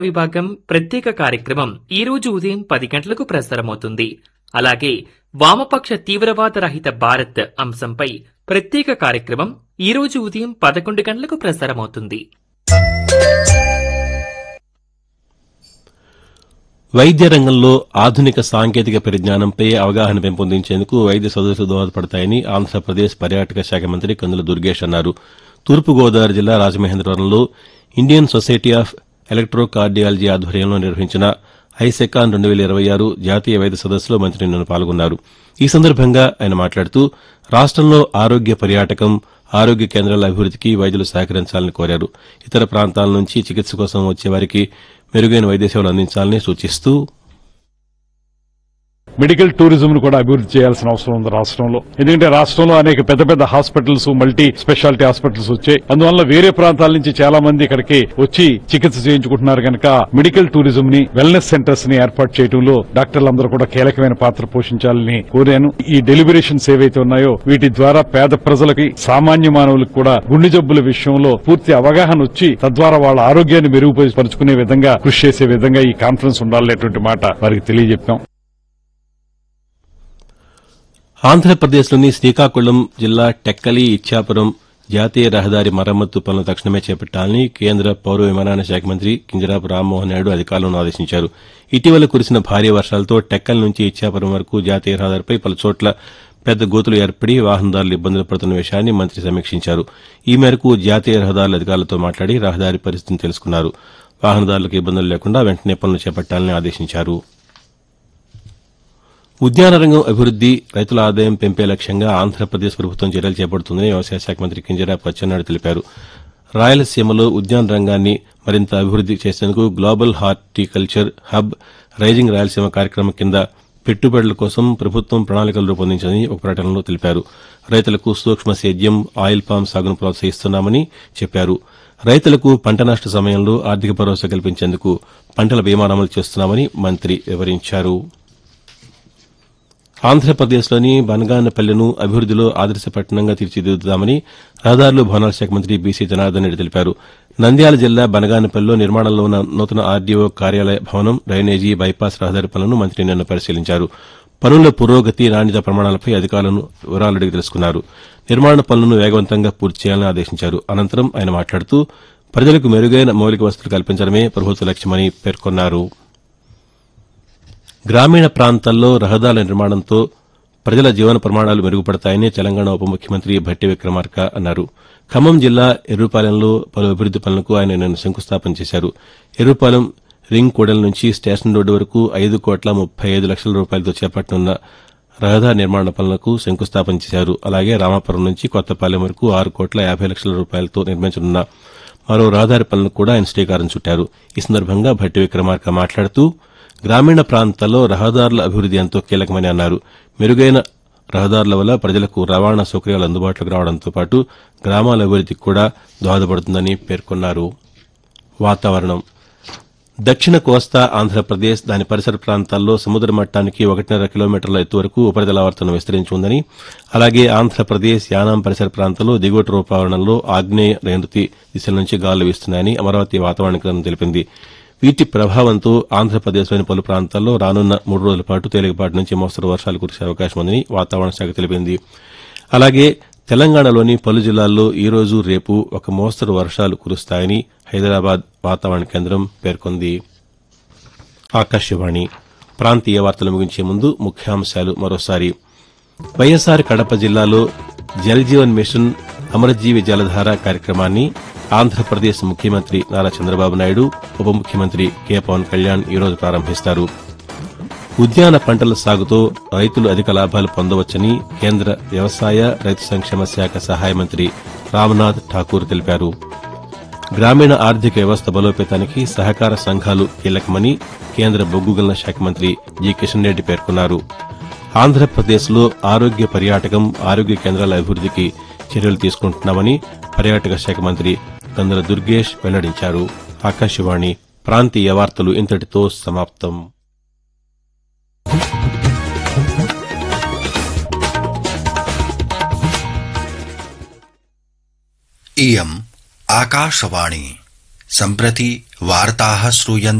విభాగం ప్రత్యేక కార్యక్రమం ఈ రోజు ఉదయం పది గంటలకు ప్రసారమవుతుంది అలాగే వామపక్ష తీవ్రవాద రహిత భారత్ అంశంపై ప్రత్యేక కార్యక్రమం ఈ రోజు ఉదయం పదకొండు గంటలకు ప్రసారమవుతుంది వైద్య రంగంలో ఆధునిక సాంకేతిక పరిజ్ఞానంపై అవగాహన పెంపొందించేందుకు వైద్య సదస్సులు దోహదపడతాయని ఆంధ్రప్రదేశ్ పర్యాటక శాఖ మంత్రి కందుల దుర్గేష్ అన్నారు తూర్పుగోదావరి జిల్లా రాజమహేంద్రవరంలో ఇండియన్ సొసైటీ ఆఫ్ ఎలక్ట్రోకార్డియాలజీ ఆధ్వర్యంలో నిర్వహించిన ఐసెకాన్ రెండు వేల ఇరవై ఆరు జాతీయ వైద్య సదస్సులో మంత్రి నిన్న పాల్గొన్నారు ఈ సందర్భంగా ఆయన మాట్లాడుతూ రాష్టంలో ఆరోగ్య పర్యాటకం ఆరోగ్య కేంద్రాల అభివృద్దికి వైద్యులు సహకరించాలని కోరారు ఇతర ప్రాంతాల నుంచి చికిత్స కోసం వచ్చే వారికి మెరుగైన వైద్య సేవలు అందించాలని సూచిస్తూ మెడికల్ టూరిజం ను కూడా అభివృద్ధి చేయాల్సిన అవసరం ఉంది రాష్ట్రంలో ఎందుకంటే రాష్ట్రంలో అనేక పెద్ద పెద్ద హాస్పిటల్స్ మల్టీ స్పెషాలిటీ హాస్పిటల్స్ వచ్చాయి అందువల్ల వేరే ప్రాంతాల నుంచి చాలా మంది ఇక్కడికి వచ్చి చికిత్స చేయించుకుంటున్నారు కనుక మెడికల్ టూరిజం ని వెల్నెస్ సెంటర్స్ ని ఏర్పాటు చేయడంలో డాక్టర్లందరూ కూడా కీలకమైన పాత్ర పోషించాలని కోరాను ఈ డెలివరేషన్స్ ఏవైతే ఉన్నాయో వీటి ద్వారా పేద ప్రజలకి సామాన్య మానవులకు కూడా గుండె జబ్బుల విషయంలో పూర్తి అవగాహన వచ్చి తద్వారా వాళ్ళ ఆరోగ్యాన్ని మెరుగుపరుచుకునే విధంగా కృషి చేసే విధంగా ఈ కాన్ఫరెన్స్ ఉండాలనేటువంటి మాట వారికి తెలియజెప్పాం ఆంధ్రప్రదేశ్లోని శ్రీకాకుళం జిల్లా టెక్కలి ఇచ్చాపురం జాతీయ రహదారి మరమ్మతు పనులు తక్షణమే చేపట్టాలని కేంద్ర పౌర విమానయాన శాఖ మంత్రి కింజరాపు రామ్మోహన్ నాయుడు అధికారులను ఆదేశించారు ఇటీవల కురిసిన భారీ వర్షాలతో టెక్కల్ నుంచి ఇచ్చాపురం వరకు జాతీయ రహదారిపై పలుచోట్ల పెద్ద గోతులు ఏర్పడి వాహనదారులు ఇబ్బందులు పడుతున్న విషయాన్ని మంత్రి సమీక్షించారు ఈ మేరకు జాతీయ రహదారుల అధికారులతో మాట్లాడి రహదారి పరిస్థితిని తెలుసుకున్నారు వాహనదారులకు ఇబ్బందులు లేకుండా వెంటనే పనులు చేపట్టాలని ఆదేశించారు ఉద్యాన రంగం అభివృద్ది రైతుల ఆదాయం పెంపే లక్ష్యంగా ఆంధ్రప్రదేశ్ ప్రభుత్వం చర్యలు చేపడుతుందని వ్యవసాయ శాఖ మంత్రి కింజరాపు అచ్చెన్నాయుడు తెలిపారు రాయలసీమలో ఉద్యాన రంగాన్ని మరింత అభివృద్ది చేసేందుకు global horticulture hub rising Rayalaseema కార్యక్రమం కింద పెట్టుబడుల కోసం ప్రభుత్వం ప్రణాళికలు రూపొందించిందని ఒక ప్రకటనలో తెలిపారు రైతులకు సూక్ష్మ సేద్యం ఆయిల్ పామ్ సాగును ప్రోత్సహిస్తున్నామని చెప్పారు రైతులకు పంట నష్ట సమయంలో ఆర్థిక భరోసా కల్పించేందుకు పంటల బీమా అమలు చేస్తున్నామని మంత్రి వివరించారు ఆంధ్రప్రదేశ్లోని బనగానపల్లెను అభివృద్దిలో ఆదర్శ పట్టణంగా తీర్చిదిద్దుతామని రహదారులు భవనాల శాఖ మంత్రి బీసీ జనార్దన్ రెడ్డి తెలిపారు నంద్యాల జిల్లా బనగానపల్లిలో నిర్మాణంలో ఉన్న నూతన ఆర్డీఓ కార్యాలయ భవనం డ్రైనేజీ బైపాస్ రహదారి పనులను మంత్రి నిన్న పరిశీలించారు పనుల పురోగతి నాణ్యత ప్రమాణాలపై అధికారులను వివరాలు అడిగి తెలుసుకున్నారు నిర్మాణ పనులను వేగవంతంగా పూర్తి చేయాలని ఆదేశించారు అనంతరం ఆయన మాట్లాడుతూ ప్రజలకు మెరుగైన మౌలిక వసతులు కల్పించడమే ప్రభుత్వ లక్ష్యమని పేర్కొన్నారు గ్రామీణ ప్రాంతాల్లో రహదారుల నిర్మాణంతో ప్రజల జీవన ప్రమాణాలు మెరుగుపడతాయని తెలంగాణ ఉప ముఖ్యమంత్రి భట్టి విక్రమార్క అన్నారు ఖమ్మం జిల్లా ఎర్రుపాలెంలో పలు అభివృద్ది పనులకు ఆయన నిన్న శంకుస్థాపన చేశారు ఎర్రుపాలెం రింగ్ కూడల నుంచి స్టేషన్ రోడ్డు వరకు ఐదు కోట్ల ముప్పై ఐదు లక్షల రూపాయలతో చేపట్టనున్న రహదారి నిర్మాణ పనులకు శంకుస్థాపన చేశారు అలాగే రామాపురం నుంచి కొత్తపాలెం వరకు ఆరు కోట్ల యాభై లక్షల రూపాయలతో నిర్మించనున్న మరో రహదారి పనులకు కూడా ఆయన శ్రీకారం చుట్టారు ఈ సందర్భంగా భట్టి విక్రమార్క మాట్లాడుతూ గ్రామీణ ప్రాంతాల్లో రహదారుల అభివృద్ది ఎంతో కీలకమని అన్నారు మెరుగైన రహదారుల వల్ల ప్రజలకు రవాణా సౌకర్యాలు అందుబాటులోకి రావడంతో పాటు గ్రామాల అభివృద్దికి కూడా దోహదపడుతుందని పేర్కొన్నారు వాతావరణం దక్షిణ కోస్తా ఆంధ్రప్రదేశ్ దాని పరిసర ప్రాంతాల్లో సముద్ర మట్టానికి ఒకటిన్నర కిలోమీటర్ల ఎత్తు వరకు ఉపరితల ఆవర్తనం విస్తరించి ఉందని అలాగే ఆంధ్రప్రదేశ్ యానాం పరిసర ప్రాంతాల్లో దిగువటి రూపావరణంలో ఆగ్నేయ నైరుతి దిశల నుంచి గాలులు వీస్తున్నాయని అమరావతి వాతావరణ కేంద్రం తెలిపింది వీటి ప్రభావంతో ఆంధ్రప్రదేశ్లోని పలు ప్రాంతాల్లో రానున్న మూడు రోజుల పాటు తేలికపాటి నుంచి మోస్తరు వర్షాలు కురిసే అవకాశం ఉందని వాతావరణ శాఖ తెలిపింది అలాగే తెలంగాణలోని పలు జిల్లాల్లో ఈ రోజు రేపు ఒక మోస్తరు వర్షాలు కురుస్తాయని హైదరాబాద్ వాతావరణ కేంద్రం పేర్కొంది ఆకాశవాణి ప్రాంతీయ వార్తలు ముగించే ముందు ముఖ్యాంశాలు మరోసారి వైఎస్సార్ కడప జిల్లాలో జల్ జీవన్ మిషన్ అమరజీవి జలధార కార్యక్రమాన్ని ఆంధ్రప్రదేశ్ ముఖ్యమంత్రి నారా చంద్రబాబు నాయుడు ఉప ముఖ్యమంత్రి కె పవన్ కళ్యాణ్ ఈరోజు ప్రారంభిస్తారు ఉద్యాన పంటల సాగుతో రైతులు అధిక లాభాలు పొందవచ్చని కేంద్ర వ్యవసాయ రైతు సంక్షేమ శాఖ సహాయ మంత్రి రామ్నాథ్ ఠాకూర్ తెలిపారు గ్రామీణ ఆర్థిక వ్యవస్థ బలోపేతానికి సహకార సంఘాలు కీలకమని కేంద్ర బొగ్గు గనుల శాఖ మంత్రి జి కిషన్ రెడ్డి పేర్కొన్నారు ఆంధ్రప్రదేశ్లో ఆరోగ్య పర్యాటకం ఆరోగ్య కేంద్రాల అభివృద్దికి చర్యలు తీసుకుంటున్నామని పర్యాటక శాఖ మంత్రి కందుల దుర్గేష్ వెల్లడించారు ఆకాశవాణి ప్రాంతీయ వార్తలు ఇంతటితో సమాప్తం इयम् आकाशवाणी सम्प्रति वार्ताः श्रूयन्ते